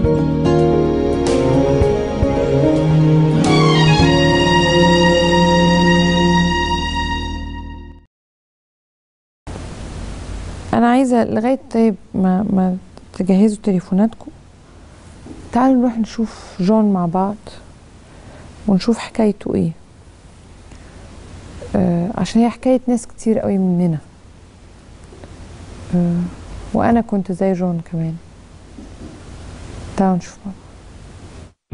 انا عايزه لغايه طيب ما ما تجهزوا تليفوناتكم تعالوا نروح نشوف جون مع بعض ونشوف حكايته ايه آه عشان هي حكايه ناس كتير قوي مننا آه وانا كنت زي جون كمان تعالوا نشوف مع بعض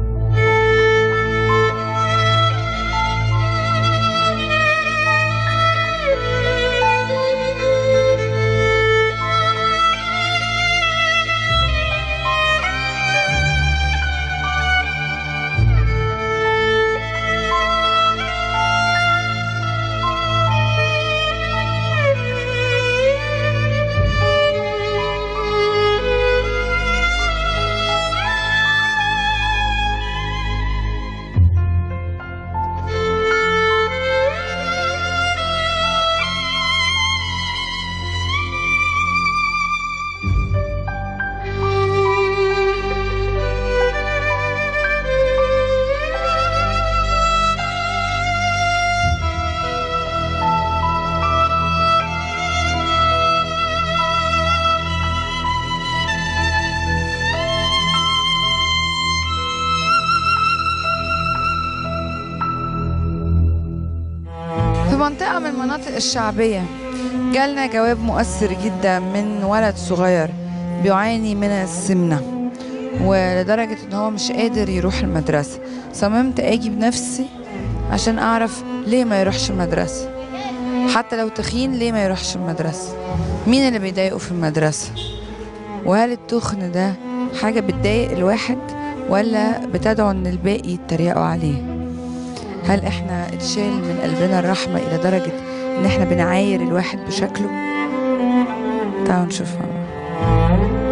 في منطقة من المناطق الشعبية جالنا جواب مؤثر جدا من ولد صغير بيعاني من السمنة ولدرجة ان هو مش قادر يروح المدرسة صممت اجي بنفسي عشان اعرف ليه ما يروحش المدرسة حتى لو تخين ليه ما يروحش المدرسة مين اللي بيضايقه في المدرسة وهل التخن ده حاجة بتضايق الواحد ولا بتدعو ان الباقي يتريقوا عليه هل احنا اتشال من قلبنا الرحمة إلى درجة إن احنا بنعاير الواحد بشكله؟ تعالوا نشوف مع بعض.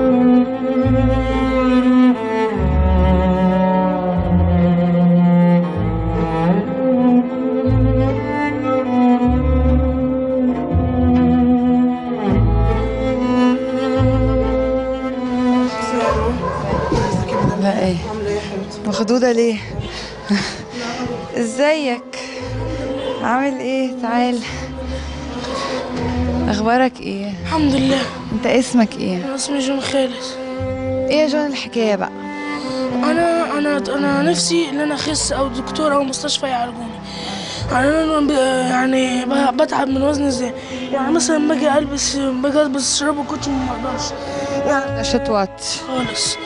لا ايه مخدودة ليه؟ ازيك عامل ايه تعال اخبارك ايه الحمد لله انت اسمك ايه انا اسمي جون خالد ايه يا جون الحكايه بقى انا انا انا نفسي ان انا اخس او دكتور او مستشفى يعالجوني يعني انا ب- يعني ب- بتعب من وزن ازاي يعني مثلا باجي البس باجي البس شراب وكوتشي ما اقدرش يعني نشاط وات خالص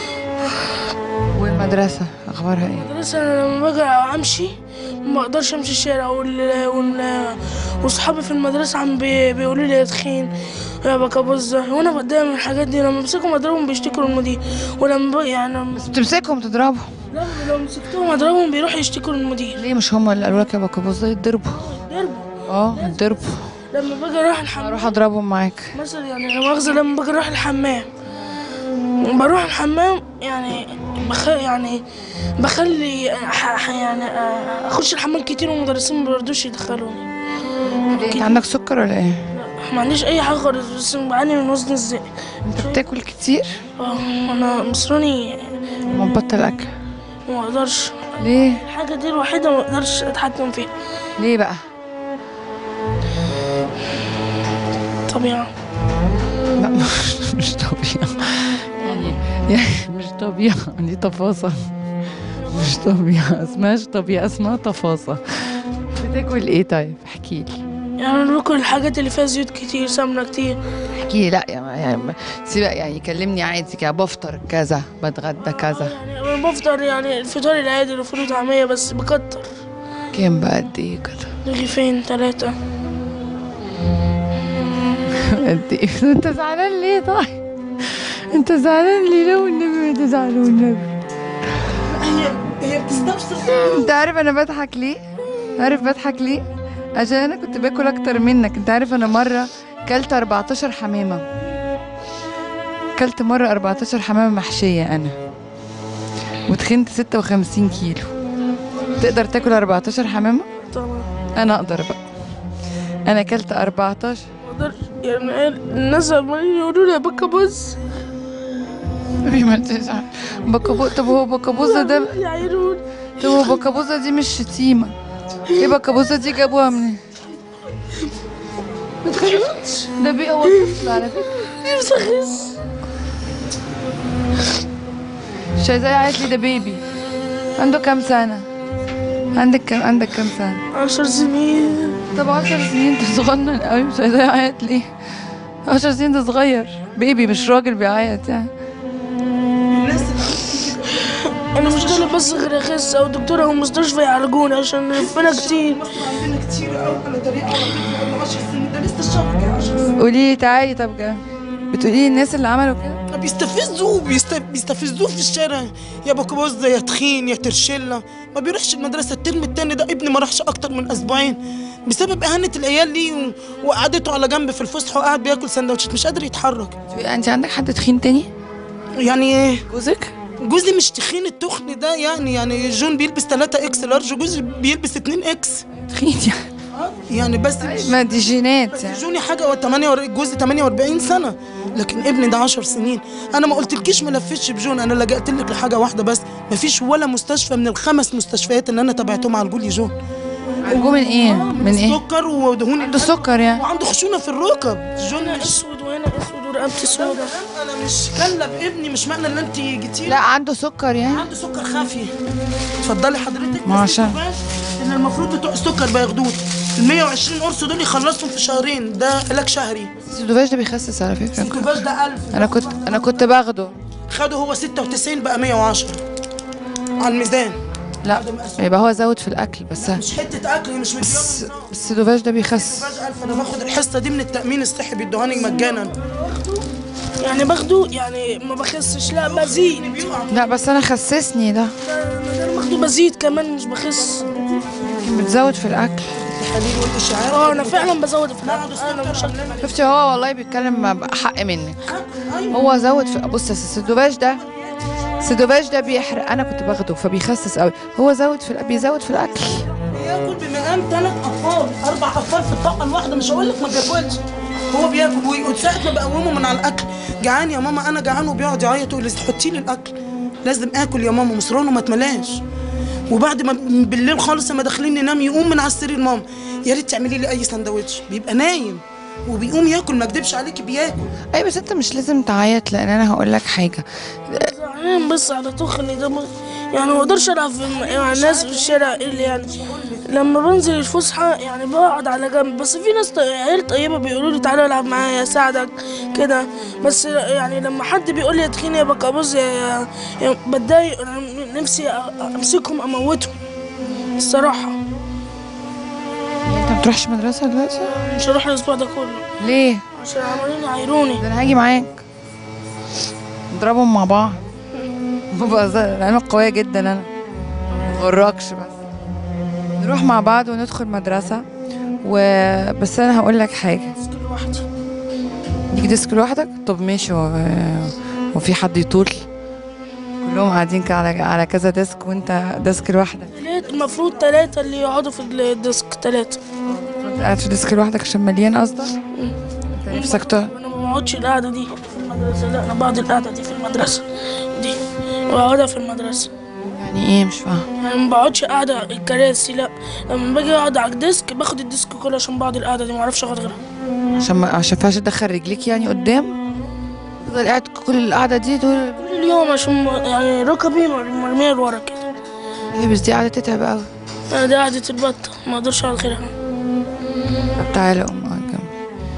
والمدرسه اخبارها ايه المدرسة أنا لما باجي امشي ما اقدرش امشي الشارع وال... وال... واصحابي في المدرسة عم بي... بيقولوا لي يا تخين يا بكابوزة وانا بتضايق من الحاجات دي لما امسكهم اضربهم بيشتكوا للمدير ولما ب... يعني لما- بس بتمسكهم تضربهم لا لو مسكتهم اضربهم بيروحوا يشتكوا للمدير ليه مش هم اللي قالوا لك يا بكابوز ده يتضربوا ضربوا اه يتضربوا لما باجي اروح الحمام اروح اضربهم معاك مثلا يعني لا مؤاخذة لما باجي اروح الحمام بروح الحمام يعني بخ... يعني بخلي ح... ح- يعني اخش الحمام كتير والمدرسين ما بيرضوش يدخلوني ليه انت عندك سكر ولا ايه ما عنديش اي حاجه خالص بس بعاني من وزن الزائد انت بتاكل كتير اه انا مصراني ما تبطل اكل ما اقدرش ليه الحاجه دي الوحيده ما اقدرش اتحكم فيها ليه بقى طبيعه لا مش مش طبيعة يعني يعني مش طبيعة دي تفاصيل مش طبيعة اسمهاش طبيعة اسمها تفاصيل بتاكل ايه طيب احكي لي يعني انا باكل الحاجات اللي فيها زيوت كتير سمنه كتير احكي لي لا يعني يعني سيبك يعني كلمني عادي كده بفطر كذا بتغدى كذا يعني انا بفطر يعني الفطار العادي الفول وطعميه بس بكتر كام بقى قد ايه كده رغيفين ثلاثه قد ايه انت زعلان ليه طيب انت زعلان ليه لو النبي ما تزعلوا النبي هي هي بتستبصر انت عارف انا بضحك ليه عارف بضحك ليه عشان انا كنت باكل اكتر منك انت عارف انا مره كلت 14 حمامه كلت مره 14 حمامه محشيه انا وتخنت 56 كيلو تقدر تاكل 14 حمامه طبعا انا اقدر بقى انا كلت 14 ما اقدرش يعني الناس عمالين يقولوا لي يا بكا بص بيبي ما تزعل بكابو طب هو بكابوزة ده يا عيرون طب هو بكابوزة دي مش شتيمة ايه بكابوزة دي جابوها منين؟ ده بي هو طفل على فكرة نفسي اخس شايزاي قالت لي ده بيبي عنده كام سنة؟ عندك كام عندك كام سنة؟ عشر سنين طب 10 سنين انت صغنن قوي مش عايزاه يعيط ليه 10 سنين ده صغير بيبي مش راجل بيعيط يعني انا مش طالب بس غير اخس او دكتور او مستشفى يعالجوني عشان ربنا كتير عندنا كتير قوي على طريقه على 10 سنين ده لسه الشهر كده 10 سنين قولي لي تعالي طب جا بتقولي لي الناس اللي عملوا كده بيستفزوه بيست- بيستفزوه في الشارع يا بكبوز يا تخين يا ترشيلا ما بيروحش المدرسه الترم التاني ده ابني ما راحش اكتر من اسبوعين بسبب اهانه العيال ليه و- وقعدته على جنب في الفسحه وقاعد بياكل سندوتشات مش قادر يتحرك انت عندك حد تخين تاني يعني ايه جوزك جوزي مش تخين التخن ده يعني يعني جون بيلبس 3 اكس لارج جوزي بيلبس 2 اكس تخين يعني يعني بس مش ما دي جينات يعني جوني حاجه و 48 جوزي 48 سنه لكن ابني ده 10 سنين انا ما قلتلكيش ما لفتش بجون انا لجأت لك لحاجه واحده بس ما فيش ولا مستشفى من الخمس مستشفيات اللي انا تابعتهم على الجول جون عالجوه من ايه من ايه سكر ودهون عنده سكر يعني وعنده خشونه في الركب جون مش اسود وهنا اسود ورقبتي سودا انا مش كلب ابني مش معنى ان انت جيتي لا عنده سكر يعني عنده سكر خفي اتفضلي حضرتك ما بس عشان- السكر ان المفروض بتوع السكر بياخدوه ال 120 قرص دول يخلصهم في شهرين ده علاج شهري السودوفاج ده بيخسس على فكرة الكوفاج ده 1000 انا كنت انا كنت باخده خده هو 96 بقى 110 على الميزان لا يبقى هو زود في الاكل بس مش حته اكل مش مليون بس السودوفاج ده بيخسس كوفاج 1000 انا باخد الحصه دي من التامين الصحي بيدوهاني مجانا يعني باخده يعني ما بخسش لا بزيد لا بس انا خسسني ده انا باخده بزيد كمان مش بخس بتزود في الاكل التحاليل والاشعاعات اه انا فعلا بزود في الاكل انا مش شفتي هو والله بيتكلم حق منك هو زود في بص السدوباج ده السدوباج ده بيحرق انا كنت باخده فبيخسس قوي هو زود في الأ- بيزود في الاكل بياكل بمقام ثلاث اطفال اربع اطفال في الطاقه الواحده مش هقول لك ما بياكلش هو بياكل وي- وساعة ما بقومه من على الاكل جعان يا ماما انا جعان وبيقعد يعيط يقول لي حطي لي الاكل لازم اكل يا ماما مصرانه ما اتملاش وبعد ما بالليل خالص لما داخلين ننام يقوم من على السرير ماما يا ريت تعملي لي اي سندوتش بيبقى نايم وبيقوم ياكل ما اكدبش عليكي بياكل اي بس انت مش لازم تعيط لان انا هقول لك حاجه زعلان بس على تخني ده م- يعني ما اقدرش العب في- مع الناس في الشارع اللي يعني لما بنزل الفسحه يعني بقعد على جنب بس في ناس ط- عيال طيبه بيقولوا لي تعالى العب معايا اساعدك كده بس يعني لما حد بيقول لي يا تخين يا بكابوز يا, يا, يا بتضايق انا نفسي أ- امسكهم اموتهم الصراحه انت ما بتروحش مدرسه دلوقتي مش هروح الاسبوع ده كله ليه عشان عمالين يعايروني ده انا هاجي معاك نضربهم مع بعض بهزر انا قويه جدا انا ما غركش بس نروح مع بعض وندخل مدرسه وبس انا هقول لك حاجه لوحدي ليك ديسك لوحدك طب ماشي هو هو في حد يطول كلهم قاعدين كده على على كذا ديسك وانت ديسك لوحدك تلات- المفروض ثلاثة اللي يقعدوا في الديسك ثلاثة قاعد في ديسك لوحدك عشان مليان قصدك انت نفسك تقعد انا ما بقعدش القعده دي في المدرسه لا انا بقعد القعده دي في المدرسه دي بقعدها في المدرسه يعني ايه مش فاهم يعني ما بقعدش قاعده الكراسي لا لما باجي اقعد على الديسك باخد الديسك كله عشان بقعد القعده دي ما اعرفش اقعد غيرها عشان ما عشان فاش تدخل رجليك يعني قدام تفضل قاعد كل القعده دي دول كل اليوم عشان م- يعني ركبي مر- مرميه لورا كده ايه بس دي قاعده تتعب قوي انا دي قعده البطه ما اقدرش اقعد غيرها طب تعالى قوم اقعد جنبي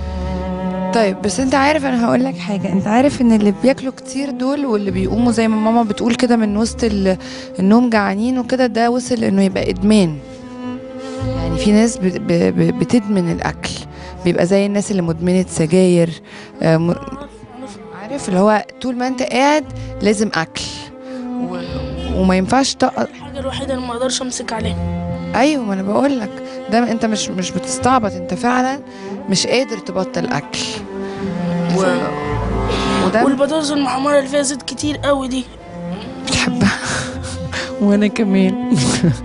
طيب بس انت عارف انا هقول لك حاجه انت عارف ان اللي بياكلوا كتير دول واللي بيقوموا زي ما ماما بتقول كده من وسط ال- النوم جعانين وكده ده وصل انه يبقى ادمان يعني في ناس ب- ب- ب- بتدمن الاكل بيبقى زي الناس اللي مدمنه سجاير آه، م- عارف اللي هو طول ما انت قاعد لازم اكل و... وما ينفعش تق... الحاجه الوحيده اللي ما اقدرش امسك عليها ايوه ما انا بقول لك ده انت مش مش بتستعبط انت فعلا مش قادر تبطل اكل و... وده والبطاطس المحمره اللي فيها زيت كتير قوي دي بتحبها وانا كمان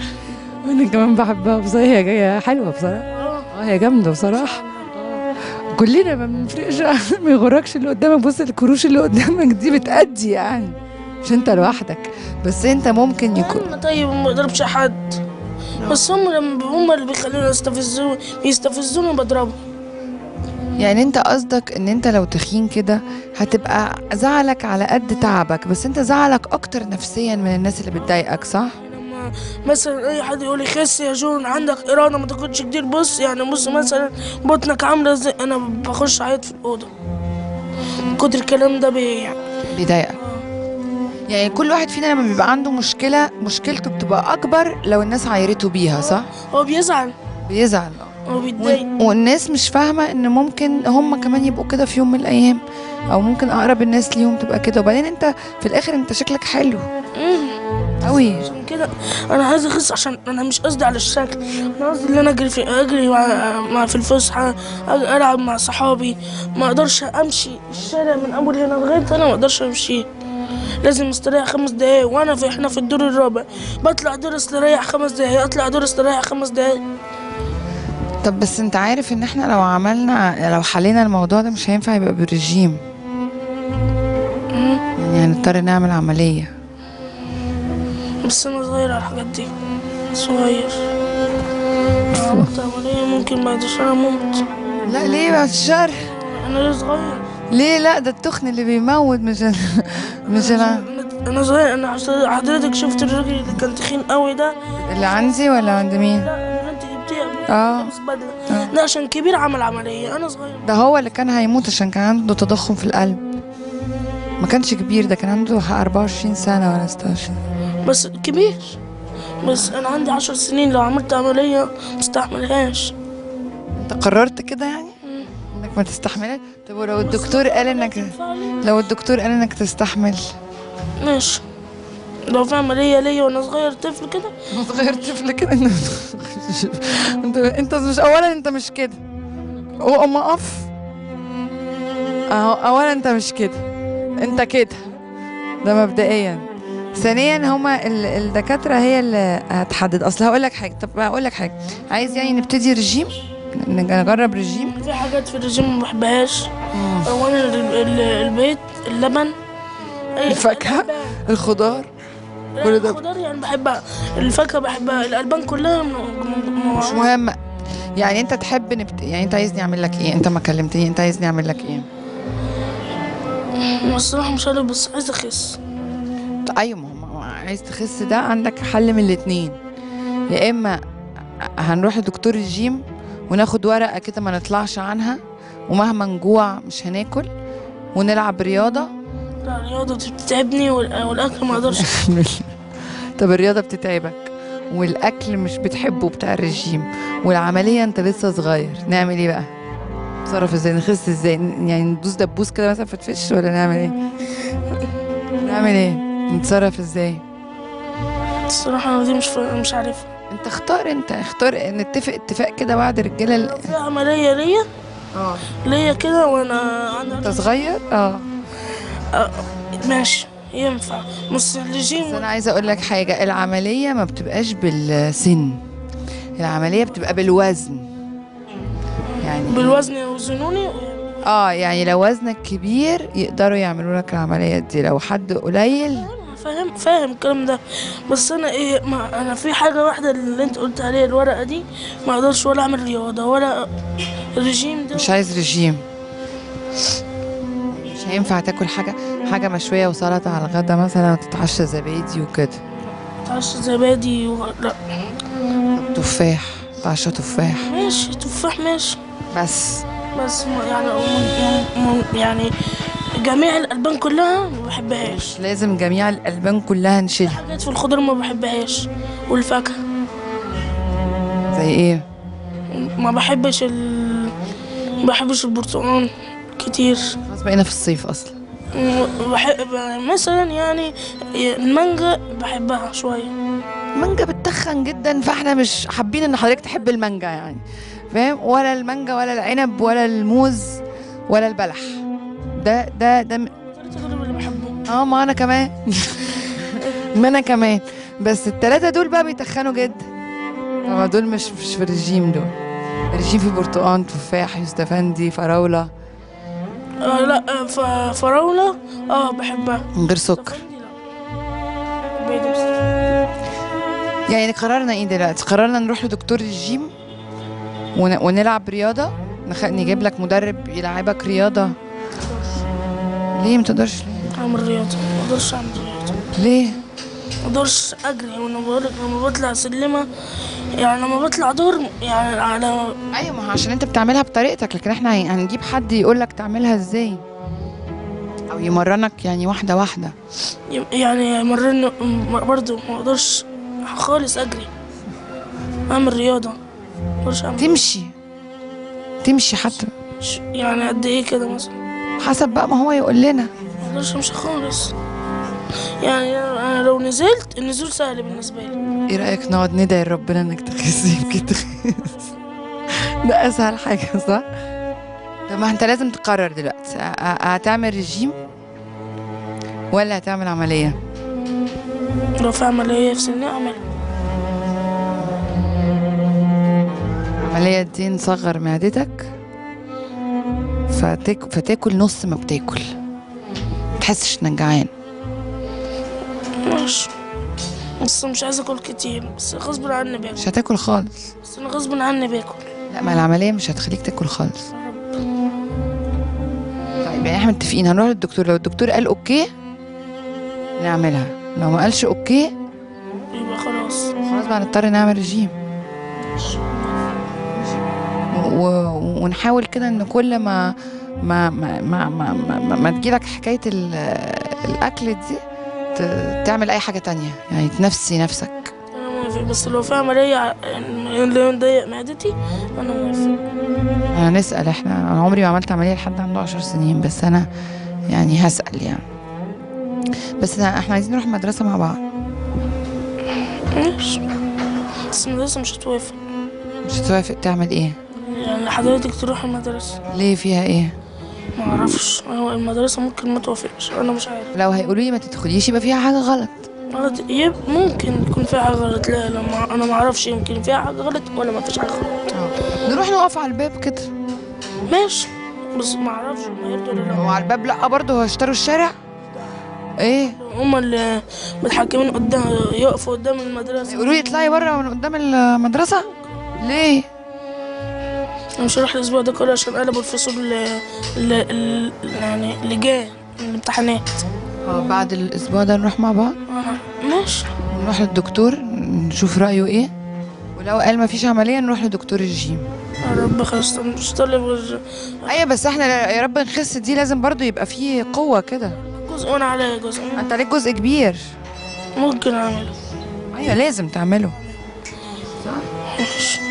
وانا كمان بحبها بصراحه هي جايه حلوه بصراحه اه هي جامده بصراحه كلنا ما بنفرقش ما يغركش اللي قدامك بص الكروش اللي قدامك دي بتأدي يعني مش انت لوحدك بس انت ممكن يكون انا طيب وما بضربش حد بس هم لما هم اللي بيخلوني يستفزوني بيستفزوني بضربهم يعني انت قصدك ان انت لو تخين كده هتبقى زعلك على قد تعبك بس انت زعلك اكتر نفسيا من الناس اللي بتضايقك صح لما مثلا اي حد يقول لي خس يا جون عندك اراده ما تاكلش كتير بص يعني بص مثلا بطنك عامله ازاي انا بخش عيط في الاوضه كتر الكلام ده بي يعني بيضايقك يعني كل واحد فينا لما بيبقى عنده مشكلة مشكلته بتبقى أكبر لو الناس عايرته بيها صح؟ هو بيزعل بيزعل هو بيتضايق وال- والناس مش فاهمة إن ممكن هم كمان يبقوا كده في يوم من الأيام أو ممكن أقرب الناس ليهم تبقى كده وبعدين أنت في الآخر أنت شكلك حلو مم. أوي عشان كده انا عايز اخس عشان انا مش قصدي على الشكل انا قصدي ان انا اجري في اجري مع, مع في الفسحه أج- العب مع صحابي ما اقدرش امشي الشارع من اول هنا لغايه انا ما اقدرش امشي لازم استريح خمس دقايق وانا في احنا في الدور الرابع بطلع دور استريح خمس دقايق اطلع دور استريح خمس دقايق طب بس أنت عارف إن إحنا لو عملنا لو حلينا الموضوع ده مش هينفع يبقى بالرجيم يعني هنضطر نعمل عملية بس انا صغير على الحاجات دي صغير لو عملت عملية ممكن بعد شهر اموت لا ليه بعد الشر انا ليه صغير ليه لا ده التخن اللي بيموت مش ال- مش الع- أنا- انا صغير انا حضرتك- حضرتك شفت الراجل اللي كان تخين قوي ده اللي عندي ولا عند مين لا اللي انت جبتيه قبل اه لابس بدله ده عشان كبير عمل عمليه انا صغير ده هو اللي كان هيموت عشان كان عنده تضخم في القلب ما كانش كبير ده كان عنده 24 سنة ولا 16 بس كبير بس انا عندي عشر سنين لو عملت عمليه مستحملهاش انت قررت كده يعني انك ما تستحملش طب ولو الدكتور قال انك لو الدكتور قال انك تستحمل ماشي لو في عمليه ليا وانا صغير طفل كده صغير طفل كده انت انت انت مش اولا انت مش كده وقوم اقف اهو اولا انت مش كده انت كده ده مبدئيا ثانيا هما ال- الدكاتره هي اللي هتحدد اصل هقول لك حاجه طب هقول لك حاجه عايز يعني نبتدي رجيم نج- نجرب رجيم في حاجات في الرجيم ما بحبهاش اولا ال- ال- البيت اللبن أي- الفاكهة؟ الألبان. الخضار لا، كل ده- الخضار يعني بحبها الفاكهه بحبها الالبان كلها م- م- مش مهم يعني انت تحب نبت... يعني انت عايزني اعمل لك ايه انت ما كلمتني انت عايزني اعمل لك ايه م- الصراحه مش عارف بس عايز اخس ايوه ما هو- ما هو عايز تخس ده عندك حل من الاتنين يا اما هنروح لدكتور الجيم وناخد ورقه كده ما نطلعش عنها ومهما نجوع مش هناكل ونلعب رياضه لا الرياضه دي بتتعبني وال- والاكل ما اقدرش طب الرياضه بتتعبك والاكل مش بتحبه بتاع الرجيم والعمليه انت لسه صغير نعمل ايه بقى نتصرف ازاي نخس ازاي ن- يعني ندوس دبوس كده مثلا في تفش ولا نعمل ايه نعمل ايه نتصرف ازاي الصراحه انا دي مش فا- مش عارفها انت اختار انت اختار نتفق اتفاق كده بعد الرجاله ال- في عمليه ليا اه ليا كده وانا انت عندي صغير اه ماشي ينفع بس الرجيم بس انا عايزه اقول لك حاجه العمليه ما بتبقاش بالسن العمليه بتبقى بالوزن يعني بالوزن يوزنوني اه يعني لو وزنك كبير يقدروا يعملوا لك العمليات دي لو حد قليل فاهم فاهم الكلام ده بس انا ايه ما انا في حاجه واحده اللي انت قلت عليها الورقه دي ما اقدرش ولا اعمل رياضه ولا الرجيم ده مش عايز رجيم مش هينفع تاكل حاجه حاجه مشويه وسلطه على الغدا مثلا وتتعشى زبادي وكده تعشى زبادي و... لا تفاح تتعشى تفاح ماشي تفاح ماشي بس بس ما- يعني م- م- يعني جميع الالبان كلها ما بحبهاش مش لازم جميع الالبان كلها نشيلها حاجات في الخضار ما بحبهاش والفاكهه زي ايه ما بحبش ال ما بحبش البرتقال كتير خلاص بقينا في الصيف اصلا م- بحب مثلا يعني المانجا بحبها شويه المانجا بتتخن جدا فاحنا مش حابين ان حضرتك تحب المانجا يعني فاهم ولا المانجا ولا العنب ولا الموز ولا البلح ده ده ده م- الثلاثة دول اللي بحبهم اه ما انا كمان ما انا كمان بس التلاتة دول بقى بيتخنوا جدا طبعا دول مش مش في الرجيم دول رجيم في برتقان تفاح يوستفندي فراوله آه لا آه ف- فراولة اه بحبها من غير سكر بيضة بس. يعني قررنا ايه دلوقتي قررنا نروح لدكتور الجيم ون... ونلعب رياضه نخ... نجيب لك مدرب يلعبك رياضه ليه ما تقدرش ليه؟ اعمل رياضة ما اقدرش اعمل رياضة ليه ما اقدرش اجري وانا بقولك لما بطلع سلمة يعني لما بطلع دور يعني على ايوه ما هو عشان انت بتعملها بطريقتك لكن احنا هن- هنجيب حد يقول لك تعملها ازاي او يمرنك يعني واحده واحده يعني مرن برضه ما اقدرش خالص اجري اعمل رياضة ما اقدرش اعمل تمشي تمشي حتى ش- يعني قد ايه كده مثلا حسب بقى ما هو يقول لنا ما اقدرش امشي خالص يعني انا لو نزلت النزول سهل بالنسبة لي ايه رايك نقعد ندعي ربنا انك تخس يمكن تخس ده اسهل حاجه صح طب ما انت لازم تقرر دلوقتي ه- ه- هتعمل رجيم ولا هتعمل عمليه لو في عملية في سني اعمل العمليه دي نصغر معدتك فتاك... فتاكل نص ما بتاكل ما تحسش انك جعان ماشي بس مش عايز اكل كتير بس غصب عني باكل مش هتاكل خالص بس انا غصب عني باكل لا ما العمليه مش هتخليك تاكل خالص طيب يعني احنا متفقين هنروح للدكتور لو الدكتور قال اوكي نعملها لو ما قالش اوكي يبقى خلاص خلاص بقى نضطر نعمل رجيم و... و... ونحاول كده ان كل ما ما ما ما ما, ما, ما, ما تجيلك حكايه ال... الاكل دي ت... تعمل اي حاجه تانية يعني تنفسي نفسك انا موافق بس لو في عملية ع- اللي مضايق معدتي انا موافق انا نسال احنا انا عمري ما عملت عمليه لحد عنده عشر سنين بس انا يعني هسال يعني بس احنا عايزين نروح المدرسه مع بعض ماشي بس المدرسة مش هتوافق مش هتوافق تعمل ايه يعني حضرتك تروح المدرسة ليه فيها ايه ما اعرفش هو المدرسة ممكن ما توافقش انا مش عارف لو هيقولوا لي ما تدخليش يبقى فيها حاجه غلط غلط يب ممكن يكون فيها حاجة غلط لا لا ما انا ما اعرفش يمكن فيها حاجة غلط ولا ما فيش حاجة غلط نروح نقف على الباب كده ماشي بس ما اعرفش ما يرضوا ولا هو لا على الباب لا برضه هو اشتروا الشارع ايه هما اللي متحكمين قدام يقفوا قدام المدرسة يقولوا لي اطلعي بره من قدام المدرسه ليه انا مش هروح الاسبوع ده كله عشان قلبوا الفصول ل... ل... ل... يعني لجان الامتحانات اه بعد الاسبوع ده نروح مع بعض آه، ماشي نروح للدكتور نشوف رايه ايه ولو قال ما فيش عمليه نروح لدكتور الجيم يا رب خلاص أنا مش طالب غير ايوه بس احنا يا رب نخس دي لازم برضو يبقى فيه قوه كده جزء وانا عليا جزء انت عليك جزء كبير ممكن اعمله ايوه لازم تعمله ماشي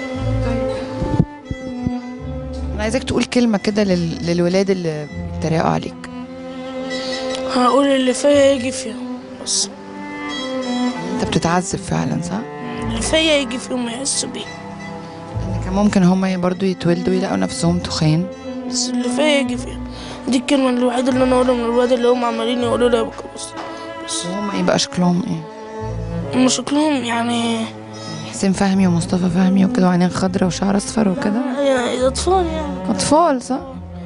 انا عايزاك تقول كلمه كده لل... للولاد اللي بيتريقوا عليك هقول اللي فيا يجي فيها بس انت بتتعذب فعلا صح اللي فيا يجي فيهم يحسوا بيه لان كان ممكن هم برضو يتولدوا يلاقوا نفسهم تخان بس اللي فيا يجي فيها دي الكلمة الوحيدة اللي أنا أقولها من الولاد اللي هم عمالين يقولوا لي يا بكا بص بس وهم يبقى شكلهم ايه هم شكلهم يعني حسين فهمي ومصطفى فهمي وكده وعينين خضرا وشعر اصفر وكده يعني أطفال يعني اطفال صح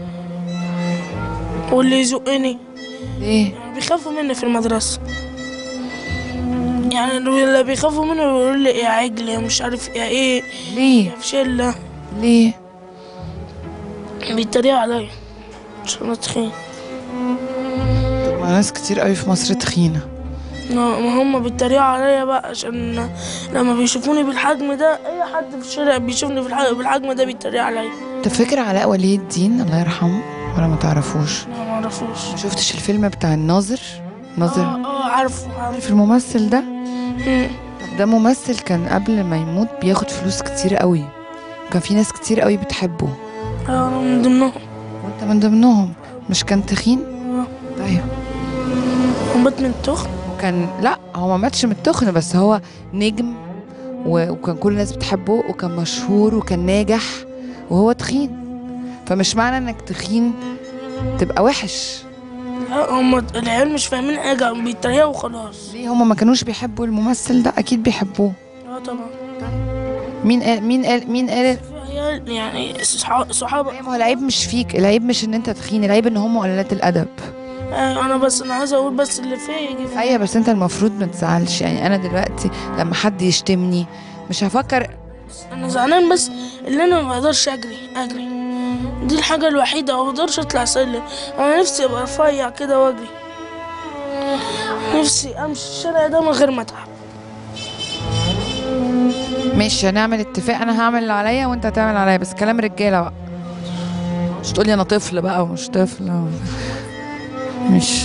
واللي يزقني ليه يعني بيخافوا مني في المدرسة يعني اللي بيخافوا مني بيقولوا لي يا عجل يا مش عارف يا ايه ليه يا فشلة ليه بيتريقوا عليا عشان أنا تخين طب ما ناس كتير قوي في مصر تخينه ما ما هم بيتريقوا عليا بقى عشان لما بيشوفوني بالحجم ده اي حد في الشارع بيشوفني بالح- بالحجم ده بيتريق عليا طب فاكر علاء ولي الدين الله يرحمه ولا ما تعرفوش انا ما اعرفوش ما شفتش الفيلم بتاع الناظر ناظر اه اه عارفه عارفه عارف الممثل ده مم. طب ده ممثل كان قبل ما يموت بياخد فلوس كتير قوي كان في ناس كتير قوي بتحبه اه انا من ضمنهم وانت من ضمنهم مش كان تخين آه. طيب ومات من التخن وكان لا هو ما ماتش من التخن بس هو نجم و- وكان كل الناس بتحبه وكان مشهور وكان ناجح وهو تخين فمش معنى انك تخين تبقى وحش لا هم العيال مش فاهمين حاجة بيتريقوا وخلاص ليه هما ما كانوش بيحبوا الممثل ده اكيد بيحبوه اه طبعا مين قال مين قال مين قال في اهل يعني صحا- صحابك ما هو العيب مش فيك العيب مش ان انت تخين العيب ان هم قلالات الادب آه، انا بس انا عايز اقول بس اللي فيا يجي في ايوه بس انت المفروض ما تزعلش يعني انا دلوقتي لما حد يشتمني مش هفكر انا زعلان بس اللي انا ما اقدرش اجري اجري دي الحاجة الوحيدة ما اقدرش اطلع سلم انا نفسي ابقى رفيع كده واجري نفسي امشي الشارع ده من غير ما اتعب مش هنعمل اتفاق انا هعمل اللي عليا وانت هتعمل اللي عليا بس كلام رجاله بقى مش تقولي انا طفل بقى ومش طفل و... مش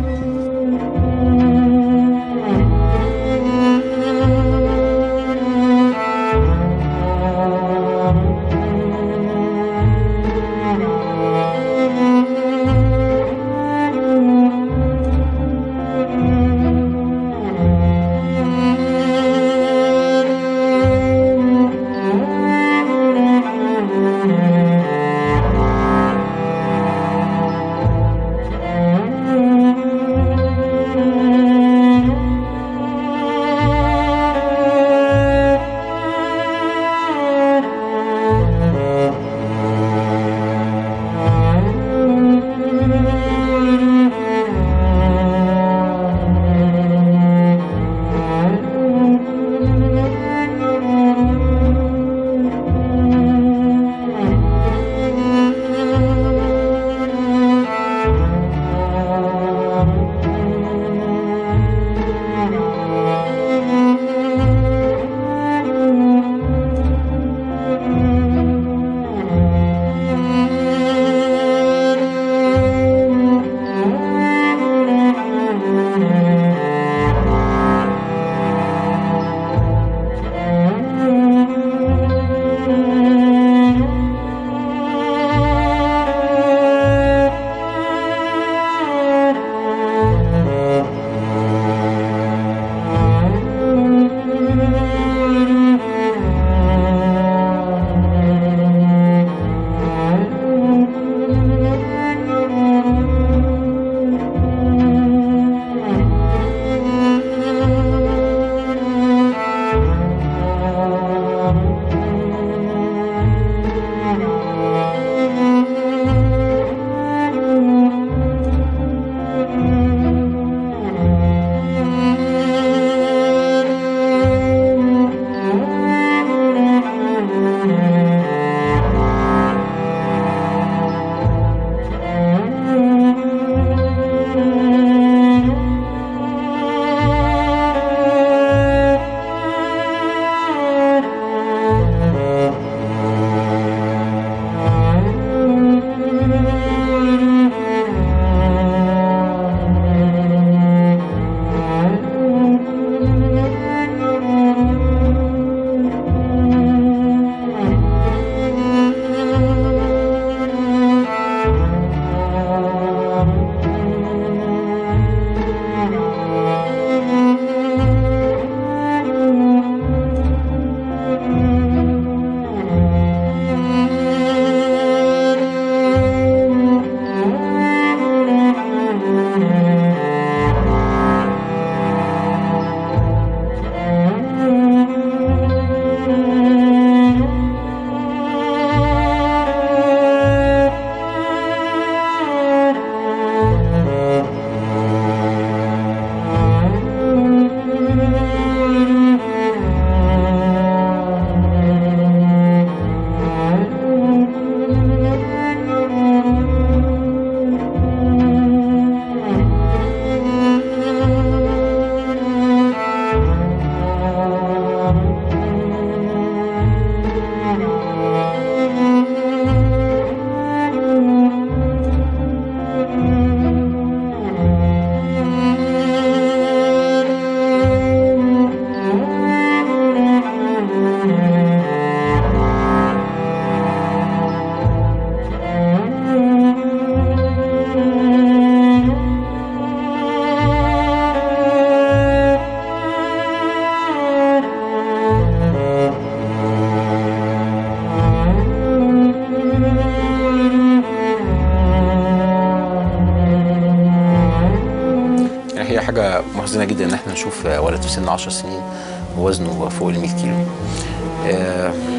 هي حاجة محزنة جدا إن إحنا نشوف ولد في سن 10 سنين وزنه فوق ال 100 كيلو. آه،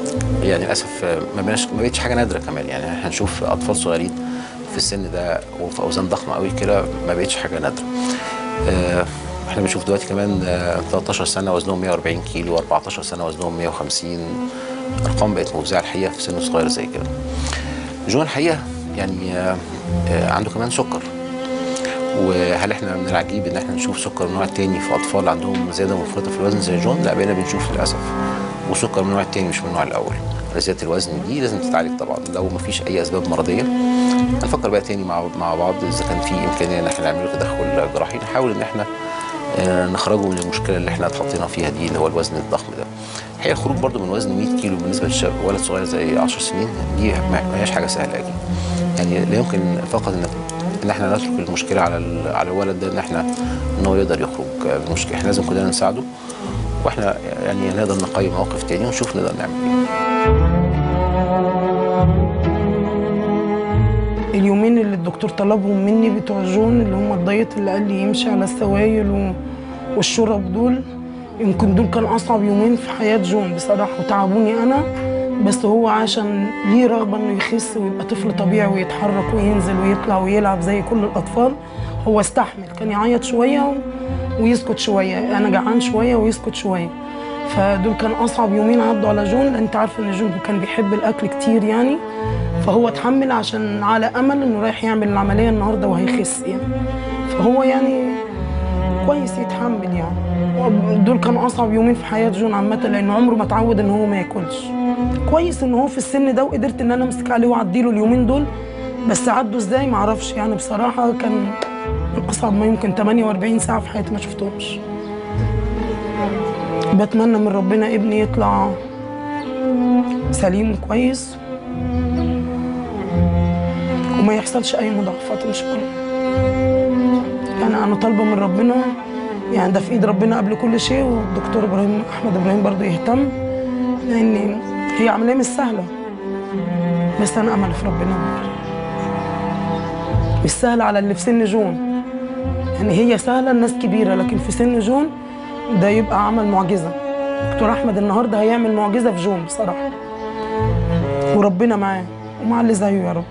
يعني للاسف آه، ما بقاش ما بقتش حاجه نادره كمان يعني احنا هنشوف اطفال صغيرين في السن ده وفي اوزان ضخمه قوي كده ما بقتش حاجه نادره آه، احنا بنشوف دلوقتي كمان آه، 13 سنه وزنهم 140 كيلو 14 سنه وزنهم 150 ارقام بقت مفزعه الحقيقه في سن صغير زي كده جون الحقيقه يعني آه، آه، عنده كمان سكر وهل احنا من العجيب ان احنا نشوف سكر من نوع تاني في اطفال عندهم زياده مفرطه في الوزن زي جون لا بقينا بنشوف للاسف وسكر من النوع التاني مش من النوع الاول زياده الوزن دي لازم تتعالج طبعا لو ما فيش اي اسباب مرضيه هنفكر بقى تاني مع مع بعض اذا كان في امكانيه ان احنا نعمل له تدخل جراحي نحاول ان احنا آه، نخرجه من المشكله اللي احنا اتحطينا فيها دي اللي هو الوزن الضخم ده الحقيقه الخروج برضو من وزن 100 كيلو بالنسبه للشاب ولد صغير زي 10 سنين دي ما ما هياش حاجه سهله اكيد يعني لا يمكن فقط ان ان احنا نترك المشكله على ال- على الولد ده ان احنا ان هو يقدر يخرج من المشكله احنا لازم كلنا نساعده واحنا يعني نقدر نقيم موقف تاني ونشوف نقدر نعمل ايه اليومين اللي الدكتور طلبهم مني بتوع جون اللي هم الدايت اللي قال لي يمشي على السوائل و... والشرب دول يمكن دول كان اصعب يومين في حياه جون بصراحه وتعبوني انا بس هو عشان ليه رغبه انه يخس ويبقى طفل طبيعي ويتحرك وينزل ويطلع ويلعب زي كل الاطفال هو استحمل كان يعيط شويه و... ويسكت شويه انا جعان شويه ويسكت شويه فدول كان اصعب يومين عدوا على جون لان انت عارف ان جون كان بيحب الاكل كتير يعني فهو اتحمل عشان على امل انه رايح يعمل العمليه النهارده وهيخس يعني فهو يعني كويس يتحمل يعني دول كانوا اصعب يومين في حياه جون عامه لان عمره ما اتعود ان هو ما ياكلش كويس ان هو في السن ده وقدرت ان انا امسك عليه واعديله اليومين دول بس عدوا ازاي ما اعرفش يعني بصراحه كان من اصعب ما يمكن 48 ساعه في حياتي ما شفتهمش بتمنى من ربنا ابني يطلع سليم وكويس وما يحصلش اي مضاعفات ان شاء الله يعني انا طالبه من ربنا يعني ده في ايد ربنا قبل كل شيء والدكتور ابراهيم احمد ابراهيم برضه يهتم لان هي عمليه مش سهله بس انا امل في ربنا مش سهله على اللي في سن جون يعني هي سهله الناس كبيره لكن في سن جون ده يبقى عمل معجزه دكتور احمد النهارده هيعمل معجزه في جون بصراحه وربنا معاه ومع اللي زيه يا رب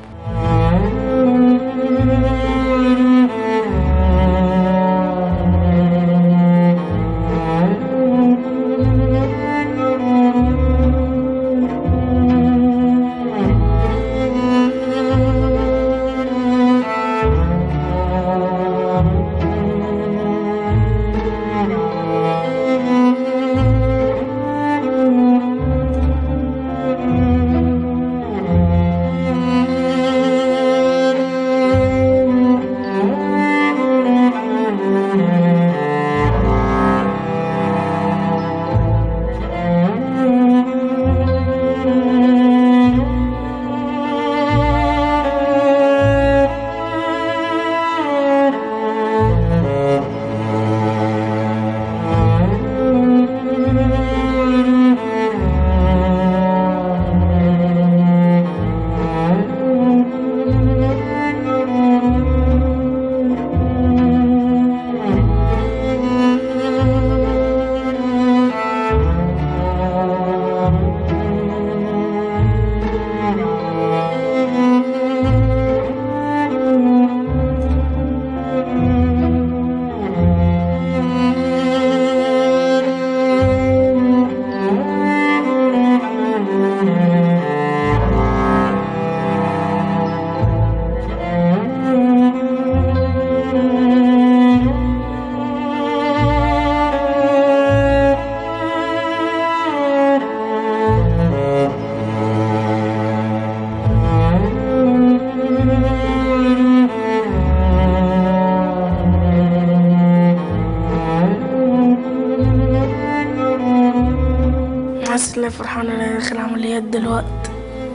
حاسس ان انا فرحان ان انا داخل عمليات دلوقت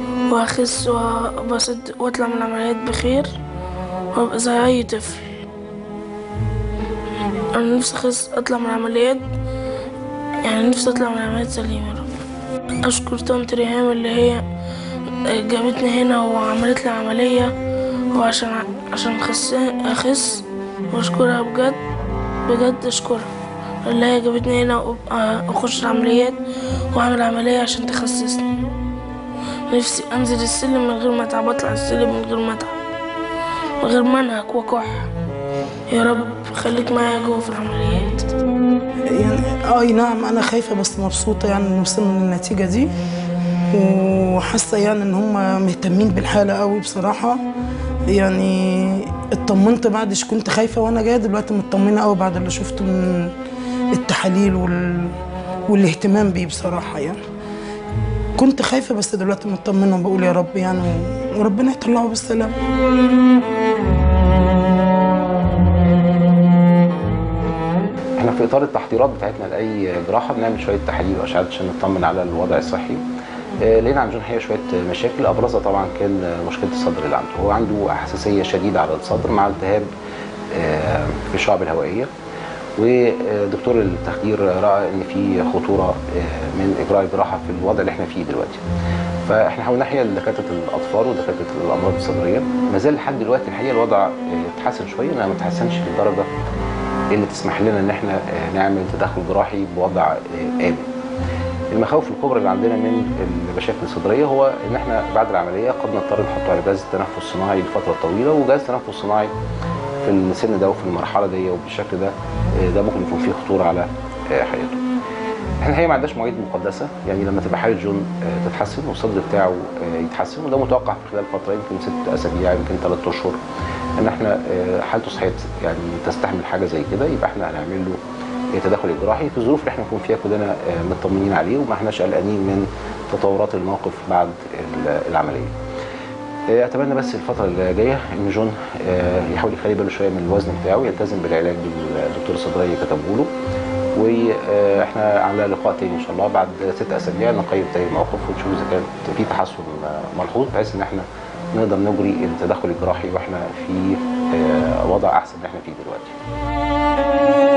واخس وبسد واطلع من العمليات بخير وابقى زي اي طفل انا نفسي اخس اطلع من العمليات يعني نفسي اطلع من العمليات سليم يا رب اشكر طنط ريهام اللي هي جابتني هنا وعملت لي عملية وعشان عشان خس اخس واشكرها بجد بجد اشكرها اللي هي جابتني هنا وأبقى اخش العمليات واعمل عمليه عشان تخسسني نفسي انزل السلم من غير ما اتعب اطلع السلم من غير ما اتعب من غير ما انهك واكح يا رب خليك معايا جوه في العمليات يعني اي نعم انا خايفه بس مبسوطه يعني ان وصلنا للنتيجه دي وحاسه يعني ان هم مهتمين بالحاله قوي بصراحه يعني اطمنت بعد ش- كنت خايفه وانا جايه دلوقتي مطمنه قوي بعد اللي شفته من التحاليل وال... والاهتمام بيه بصراحه يعني كنت خايفه بس دلوقتي مطمنه وبقول يا رب يعني وربنا يطلعه بالسلامه احنا في اطار التحضيرات بتاعتنا لاي جراحه بنعمل شويه تحاليل واشعات عشان نطمن على الوضع الصحي آه، لقينا عند جون حقيقه شويه مشاكل ابرزها طبعا كان مشكله الصدر اللي عنده هو عنده حساسيه شديده على الصدر مع التهاب آه، في الشعب الهوائيه ودكتور التخدير راى ان في خطوره آه، من اجراء الجراحه في الوضع اللي احنا فيه دلوقتي فاحنا حاولنا نحيا لدكاتره الاطفال ودكاتره الامراض الصدريه ما زال لحد دلوقتي الحقيقه الوضع آه، اتحسن شويه انما ما اتحسنش للدرجه اللي تسمح لنا ان احنا آه، نعمل تدخل جراحي بوضع آه، امن. المخاوف الكبرى اللي عندنا من المشاكل الصدريه هو ان احنا بعد العمليه قد نضطر نحطه على جهاز تنفس صناعي لفتره طويله وجهاز تنفس صناعي في السن ده وفي المرحله دي وبالشكل ده آه، ده ممكن يكون فيه خطوره على آه، حياته. احنا الحقيقه ما عندناش مواعيد مقدسه يعني لما تبقى حاله جون آه، تتحسن والصدر بتاعه آه، يتحسن وده متوقع في خلال فتره يمكن ست اسابيع يمكن ثلاث اشهر ان احنا آه، حالته صحيه يعني تستحمل حاجه زي كده يبقى احنا هنعمل له آه، تدخل جراحي في الظروف اللي احنا نكون فيها كلنا آه، مطمنين عليه وما احناش قلقانين من تطورات الموقف بعد ال- العمليه. آه، اتمنى بس الفتره اللي جايه ان جون آه، يحاول يخلي باله شويه من الوزن بتاعه يلتزم بالعلاج اللي الدكتور الصدري كتبه له واحنا على لقاء تاني ان شاء الله بعد ست اسابيع نقيم تاني الموقف ونشوف اذا كان في تحسن آه، ملحوظ بحيث ان احنا نقدر نجري التدخل الجراحي واحنا في آه، وضع احسن اللي احنا فيه دلوقتي.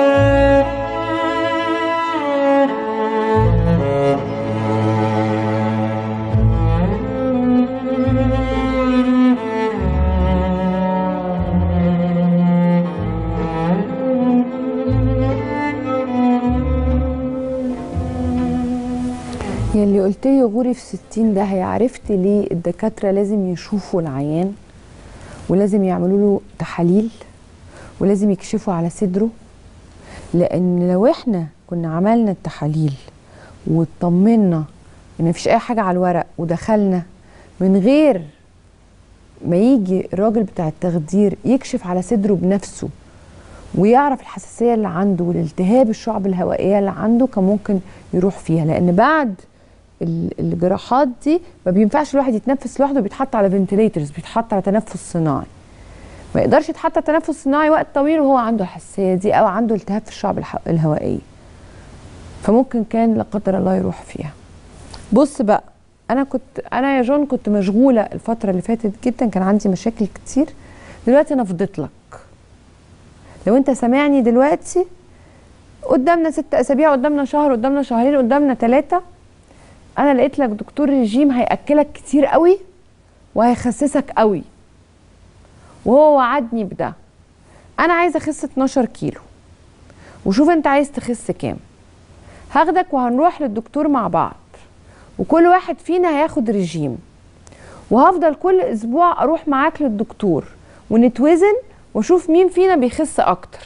يلي قلت لي غوري في 60 ده هي عرفت ليه الدكاترة لازم يشوفوا العيان ولازم يعملوا له تحاليل ولازم يكشفوا على صدره لان لو احنا كنا عملنا التحاليل واطمنا ان مفيش اي حاجة على الورق ودخلنا من غير ما يجي الراجل بتاع التخدير يكشف على صدره بنفسه ويعرف الحساسيه اللي عنده والالتهاب الشعب الهوائيه اللي عنده كان ممكن يروح فيها لان بعد ال- الجراحات دي ما بينفعش الواحد يتنفس لوحده بيتحط على فنتليترز بيتحط على تنفس صناعي ما يقدرش يتحط على تنفس صناعي وقت طويل وهو عنده الحساسيه دي او عنده التهاب في الشعب الح- الهوائيه فممكن كان لا قدر الله يروح فيها بص بقى انا كنت انا يا جون كنت مشغوله الفتره اللي فاتت جدا كان عندي مشاكل كتير دلوقتي انا فضيت لك لو انت سامعني دلوقتي قدامنا ست اسابيع قدامنا شهر قدامنا شهرين قدامنا ثلاثه انا لقيت لك دكتور رجيم هياكلك كتير قوي وهيخسسك قوي وهو وعدني بده انا عايزه اخس 12 كيلو وشوف انت عايز تخس كام هاخدك وهنروح للدكتور مع بعض وكل واحد فينا هياخد رجيم وهفضل كل اسبوع اروح معاك للدكتور ونتوزن واشوف مين فينا بيخس اكتر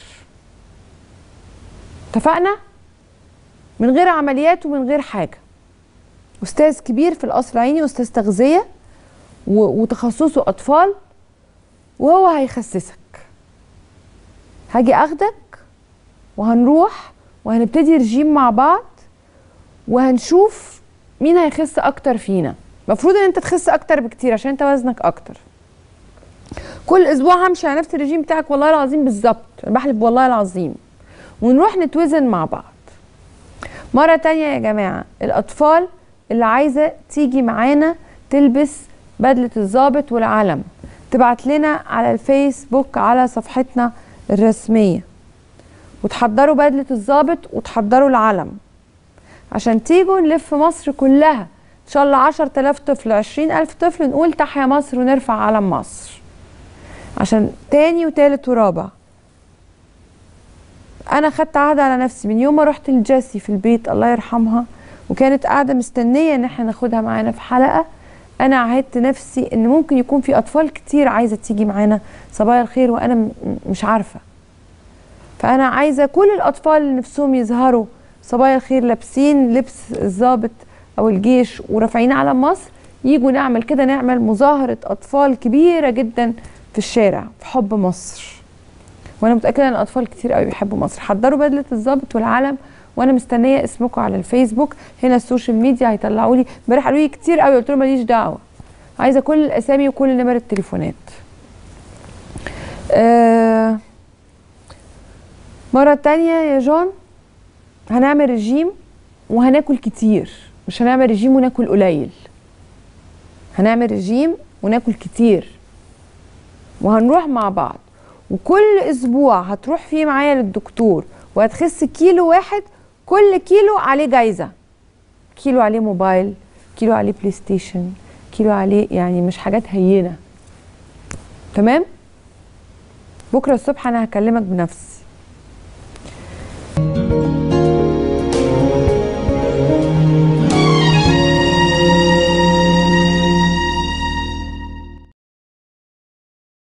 اتفقنا من غير عمليات ومن غير حاجه استاذ كبير في القصر العيني استاذ تغذيه و- وتخصصه اطفال وهو هيخسسك هاجي اخدك وهنروح وهنبتدي رجيم مع بعض وهنشوف مين هيخس اكتر فينا المفروض ان انت تخس اكتر بكتير عشان انت وزنك اكتر كل اسبوع همشي على نفس الرجيم بتاعك والله العظيم بالظبط انا بحلف والله العظيم ونروح نتوزن مع بعض مرة تانية يا جماعة الأطفال اللي عايزة تيجي معانا تلبس بدلة الضابط والعلم تبعت لنا على الفيسبوك على صفحتنا الرسمية وتحضروا بدلة الضابط وتحضروا العلم عشان تيجوا نلف مصر كلها إن شاء الله عشر تلاف طفل عشرين ألف طفل نقول تحيا مصر ونرفع علم مصر عشان تاني وتالت ورابع انا خدت عهد على نفسي من يوم ما رحت لجاسي في البيت الله يرحمها وكانت قاعده مستنيه ان احنا ناخدها معانا في حلقه انا عهدت نفسي ان ممكن يكون في اطفال كتير عايزه تيجي معانا صبايا الخير وانا م- مش عارفه فانا عايزه كل الاطفال اللي نفسهم يظهروا صبايا الخير لابسين لبس الضابط او الجيش ورافعين علم مصر يجوا نعمل كده نعمل مظاهره اطفال كبيره جدا في الشارع في حب مصر وانا متاكده ان اطفال كتير قوي بيحبوا مصر حضروا بدله الضابط والعلم وانا مستنيه اسمكم على الفيسبوك هنا السوشيال ميديا هيطلعوا لي امبارح قالوا لي كتير قوي قلت لهم ماليش دعوه عايزه كل الاسامي وكل نمر التليفونات آه مرة تانية يا جون هنعمل رجيم وهناكل كتير مش هنعمل رجيم وناكل قليل هنعمل رجيم وناكل كتير وهنروح مع بعض وكل اسبوع هتروح فيه معايا للدكتور وهتخس كيلو واحد كل كيلو عليه جايزة كيلو عليه موبايل كيلو عليه بلاي ستيشن كيلو عليه يعني مش حاجات هينة تمام بكرة الصبح انا هكلمك بنفسي